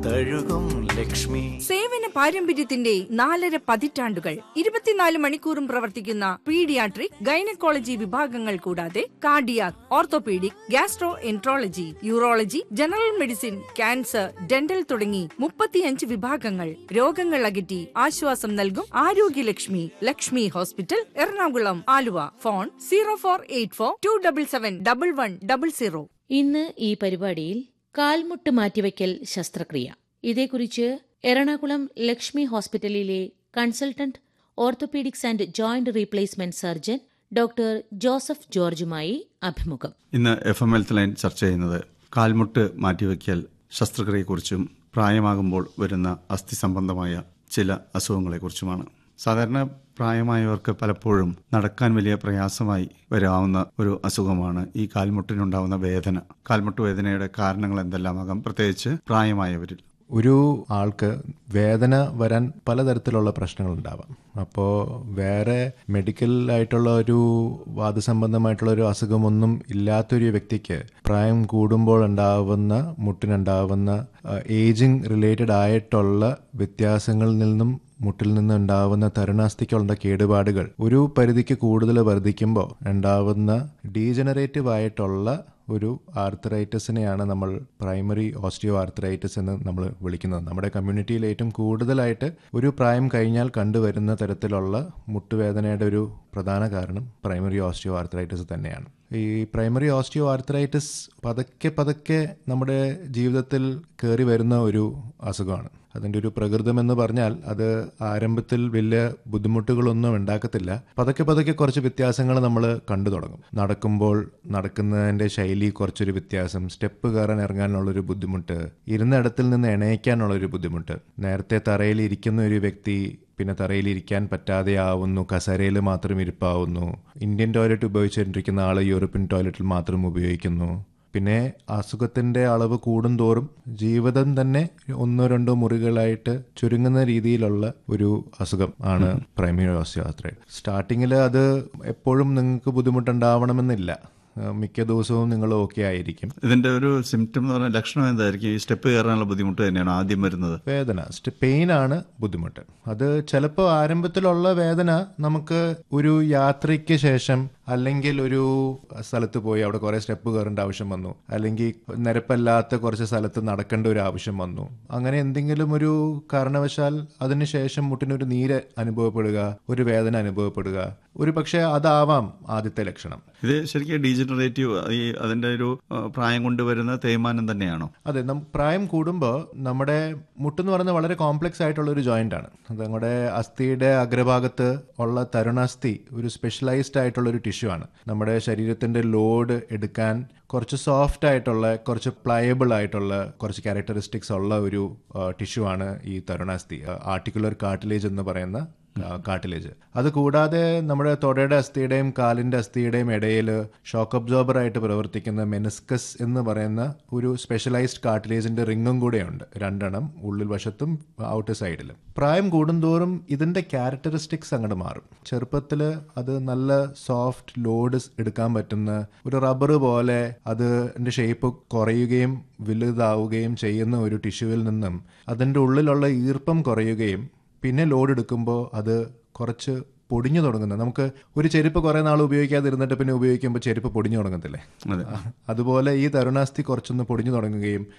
തഴുകും ലക്ഷ്മി സേവന പാരമ്പര്യത്തിന്റെ നാലര പതിറ്റാണ്ടുകൾ ഇരുപത്തിനാല് മണിക്കൂറും പ്രവർത്തിക്കുന്ന പീഡിയാട്രിക് ഗൈനക്കോളജി വിഭാഗങ്ങൾ കൂടാതെ cardiac orthopaedic gastroenterology urology general medicine cancer dental തുടങ്ങി മുപ്പത്തിയഞ്ച് വിഭാഗങ്ങൾ രോഗങ്ങൾ അകറ്റി ആശ്വാസം നൽകും ആരോഗ്യലക്ഷ്മി Lakshmi hospital Ernakulam Aluva phone zero four eight four two double seven double one double zero ഇന്ന് ഈ പരിപാടിയിൽ കാൽമുട്ട് മാറ്റിവയ്ക്കൽ ശസ്ത്രക്രിയ ഇതേക്കുറിച്ച് എറണാകുളം ലക്ഷ്മി ഹോസ്പിറ്റലിലെ consultant orthopaedics and joint replacement surgeon doctor Joseph ജോർജുമായി അഭിമുഖം ഇന്ന് എഫ് എം ഹെൽത്ത് ലൈൻ ചർച്ച ചെയ്യുന്നത് കാൽമുട്ട് മാറ്റിവെക്കൽ ശസ്ത്രക്രിയയെക്കുറിച്ചും പ്രായമാകുമ്പോൾ വരുന്ന അസ്ഥി സംബന്ധമായ ചില അസുഖങ്ങളെക്കുറിച്ചുമാണ് സാധാരണ പ്രായമായവർക്ക് പലപ്പോഴും നടക്കാൻ വലിയ പ്രയാസമായി വരാവുന്ന ഒരു അസുഖമാണ് ഈ കാൽമുട്ടിനുണ്ടാവുന്ന വേദന കാൽമുട്ട് വേദനയുടെ കാരണങ്ങൾ എന്തെല്ലാമാകാം പ്രത്യേകിച്ച് പ്രായമായവരിൽ ഒരു ആൾക്ക് വേദന വരാൻ പലതരത്തിലുള്ള പ്രശ്നങ്ങൾ ഉണ്ടാവാം അപ്പോൾ വേറെ മെഡിക്കൽ ആയിട്ടുള്ള ഒരു വാദസംബന്ധമായിട്ടുള്ള ഒരു അസുഖമൊന്നും ഇല്ലാത്തൊരു വ്യക്തിക്ക് പ്രായം കൂടുമ്പോൾ ഉണ്ടാവുന്ന മുട്ടിനുണ്ടാവുന്ന ഏജിങ് റിലേറ്റഡ് ആയിട്ടുള്ള വ്യത്യാസങ്ങളിൽ നിന്നും മുട്ടിൽ നിന്ന് ഉണ്ടാവുന്ന തരുണാസ്ഥിക്കുള്ള കേടുപാടുകൾ ഒരു പരിധിക്ക് കൂടുതൽ വർദ്ധിക്കുമ്പോൾ ഉണ്ടാവുന്ന ഡീജനറേറ്റീവ് ആയിട്ടുള്ള ഒരു ആർത്തറൈറ്റിസിനെയാണ് നമ്മൾ പ്രൈമറി ഓസ്റ്റിയോ ആർത്തറൈറ്റിസ് എന്ന് നമ്മൾ വിളിക്കുന്നത് നമ്മുടെ കമ്മ്യൂണിറ്റിയിൽ ഏറ്റവും കൂടുതലായിട്ട് ഒരു പ്രായം കഴിഞ്ഞാൽ കണ്ടുവരുന്ന തരത്തിലുള്ള മുട്ടുവേദനയുടെ ഒരു പ്രധാന കാരണം പ്രൈമറി ഓസ്റ്റിയോ ആർത്തറൈറ്റിസ് തന്നെയാണ് ഈ പ്രൈമറി ഓസ്റ്റിയോ ആർത്തറൈറ്റിസ് പതുക്കെ പതുക്കെ നമ്മുടെ ജീവിതത്തിൽ കയറി വരുന്ന ഒരു അസുഖമാണ് അതിൻ്റെ ഒരു പ്രകൃതം എന്ന് പറഞ്ഞാൽ അത് ആരംഭത്തിൽ വലിയ ബുദ്ധിമുട്ടുകളൊന്നും ഉണ്ടാക്കത്തില്ല പതുക്കെ പതുക്കെ കുറച്ച് വ്യത്യാസങ്ങൾ നമ്മൾ കണ്ടു തുടങ്ങും നടക്കുമ്പോൾ നടക്കുന്നതിൻ്റെ ശൈലി കുറച്ചൊരു വ്യത്യാസം സ്റ്റെപ്പ് കയറാൻ ഇറങ്ങാനുള്ളൊരു ബുദ്ധിമുട്ട് ഇരുന്നിടത്തിൽ നിന്ന് എണയിക്കാനുള്ളൊരു ബുദ്ധിമുട്ട് നേരത്തെ തറയിൽ ഇരിക്കുന്ന ഒരു വ്യക്തി പിന്നെ തറയിൽ ഇരിക്കാൻ പറ്റാതെ ആവുന്നു കസരയിൽ മാത്രം ഇരിപ്പാവുന്നു ഇന്ത്യൻ ടോയ്ലറ്റ് ഉപയോഗിച്ചുകൊണ്ടിരിക്കുന്ന ആൾ യൂറോപ്യൻ ടോയ്ലറ്റിൽ മാത്രം ഉപയോഗിക്കുന്നു പിന്നെ അസുഖത്തിന്റെ അളവ് കൂടുന്തോറും ജീവിതം തന്നെ ഒന്നോ രണ്ടോ മുറികളായിട്ട് ചുരുങ്ങുന്ന രീതിയിലുള്ള ഒരു അസുഖം ആണ് പ്രൈമറി ഓസ്റ്റിയോആർത്രൈറ്റിസ് സ്റ്റാർട്ടിങ്ങിൽ അത് എപ്പോഴും നിങ്ങൾക്ക് ബുദ്ധിമുട്ടുണ്ടാവണമെന്നില്ല മിക്ക ദിവസവും നിങ്ങൾ ഓക്കെ ആയിരിക്കും ഇതിന്റെ ഒരു സിംറ്റം എന്ന് പറഞ്ഞാൽ ലക്ഷണം എന്തായിരിക്കും ഈ സ്റ്റെപ്പ് കയറാനുള്ള ബുദ്ധിമുട്ട് തന്നെയാണ് ആദ്യം വരുന്നത് വേദന പെയിൻ ആണ് ബുദ്ധിമുട്ട് അത് ചിലപ്പോൾ ആരംഭത്തിലുള്ള വേദന നമുക്ക് ഒരു യാത്രയ്ക്ക് ശേഷം അല്ലെങ്കിൽ ഒരു സ്ഥലത്ത് പോയി അവിടെ കുറെ സ്റ്റെപ്പ് കയറേണ്ട ആവശ്യം വന്നു അല്ലെങ്കിൽ നിരപ്പല്ലാത്ത കുറച്ച് സ്ഥലത്ത് നടക്കേണ്ട ഒരു ആവശ്യം വന്നു അങ്ങനെ എന്തെങ്കിലും ഒരു കാരണവശാൽ അതിനുശേഷം മുട്ടിനൊരു നീര് അനുഭവപ്പെടുക ഒരു വേദന അനുഭവപ്പെടുക ഒരു പക്ഷേ അതാവാം ആദ്യത്തെ ലക്ഷണം ഇത് ശരിക്കും ഡീജനറേറ്റീവ് ഈ അതിന്റെ ഒരു ആ, പ്രായം കൊണ്ടുവരുന്ന തേയ്മാനം തന്നെയാണോ അതെ നം പ്രായം കൂടുമ്പോൾ നമ്മുടെ മുട്ടെന്ന് പറയുന്നത് വളരെ കോംപ്ലക്സ് ആയിട്ടുള്ള ഒരു ജോയിന്റ് ആണ് അത് നമ്മുടെ അസ്ഥിയുടെ അഗ്രഭാഗത്ത് ഉള്ള തരുണാസ്ഥി ഒരു സ്പെഷ്യലൈസ്ഡ് ആയിട്ടുള്ള ഒരു ടിഷ്യൂ ആണ് നമ്മുടെ ശരീരത്തിന്റെ ലോഡ് എടുക്കാൻ കുറച്ച് സോഫ്റ്റ് ആയിട്ടുള്ള കുറച്ച് പ്ലയബിൾ ആയിട്ടുള്ള കുറച്ച് ക്യാരക്ടറിസ്റ്റിക്സ് ഉള്ള ഒരു ടിഷ്യൂ ആണ് ഈ തരുണാസ്ഥി ആർട്ടിക്കുലർ കാർട്ടിലേജ് എന്ന് പറയുന്ന കാർട്ടിലേജ് അത് കൂടാതെ നമ്മുടെ തൊടയുടെ അസ്ഥിയുടെയും കാലിന്റെ അസ്ഥിയുടെയും ഇടയിൽ ഷോക്ക് അബ്സോർബർ ആയിട്ട് പ്രവർത്തിക്കുന്ന മെനിസ്കസ് എന്ന് പറയുന്ന ഒരു സ്പെഷ്യലൈസ്ഡ് കാർട്ടിലേജിന്റെ റിങ്ങും കൂടെയുണ്ട് രണ്ടെണ്ണം ഉള്ളിൽ വശത്തും ഔട്ട് സൈഡിലും പ്രായം കൂടുന്തോറും ഇതിന്റെ ക്യാരക്ടറിസ്റ്റിക്സ് അങ്ങോട്ട് മാറും ചെറുപ്പത്തിൽ അത് നല്ല സോഫ്റ്റ് ലോഡ് എടുക്കാൻ പറ്റുന്ന ഒരു റബ്ബർ പോലെ അതിന്റെ ഷേപ്പ് കുറയുകയും വലുതാവുകയും ചെയ്യുന്ന ഒരു ടിഷ്യൂവിൽ നിന്നും അതിന്റെ ഉള്ളിലുള്ള ഈർപ്പം കുറയുകയും പിന്നെ ലോഡ് എടുക്കുമ്പോൾ അത് കുറച്ച് പൊടിഞ്ഞു തുടങ്ങുന്നത് നമുക്ക് ഒരു ചെരുപ്പ് കുറേ നാൾ ഉപയോഗിക്കാതിരുന്നിട്ട് പിന്നെ ഉപയോഗിക്കുമ്പോൾ ചെരുപ്പ് പൊടിഞ്ഞു തുടങ്ങത്തില്ലേ അതെ അതുപോലെ ഈ തരുണാസ്ഥി കുറച്ചൊന്ന് പൊടിഞ്ഞു തുടങ്ങുകയും